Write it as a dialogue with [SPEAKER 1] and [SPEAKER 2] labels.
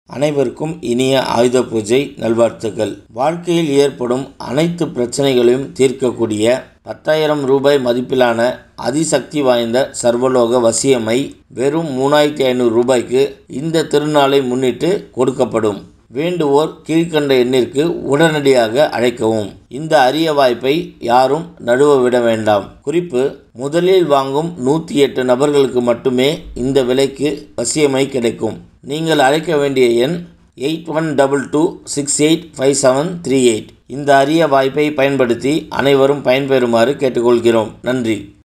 [SPEAKER 1] அனைவருக்கும் இனிய ஆயுத பூஜை நல்வாழ்த்துக்கள் வாழ்க்கையில் ஏற்படும் அனைத்து பிரச்சனைகளையும் தீர்க்கக்கூடிய பத்தாயிரம் ரூபாய் மதிப்பிலான அதிசக்தி வாய்ந்த சர்வலோக வசியமை வெறும் மூணாயிரத்தி ஐநூறு ரூபாய்க்கு இந்த திருநாளை முன்னிட்டு கொடுக்கப்படும் வேண்டுவோர் கீழ்க்கண்ட எண்ணிற்கு உடனடியாக அழைக்கவும் இந்த அரிய வாய்ப்பை யாரும் நழுவ விட வேண்டாம் குறிப்பு முதலில் வாங்கும் நூற்றி எட்டு நபர்களுக்கு மட்டுமே இந்த விலைக்கு வசியமை கிடைக்கும் நீங்கள் அழைக்க வேண்டிய எண் eight one double two six eight five seven three eight இந்த அரிய வாய்ப்பை பயன்படுத்தி அனைவரும் பயன்பெறுமாறு கேட்டுக்கொள்கிறோம் நன்றி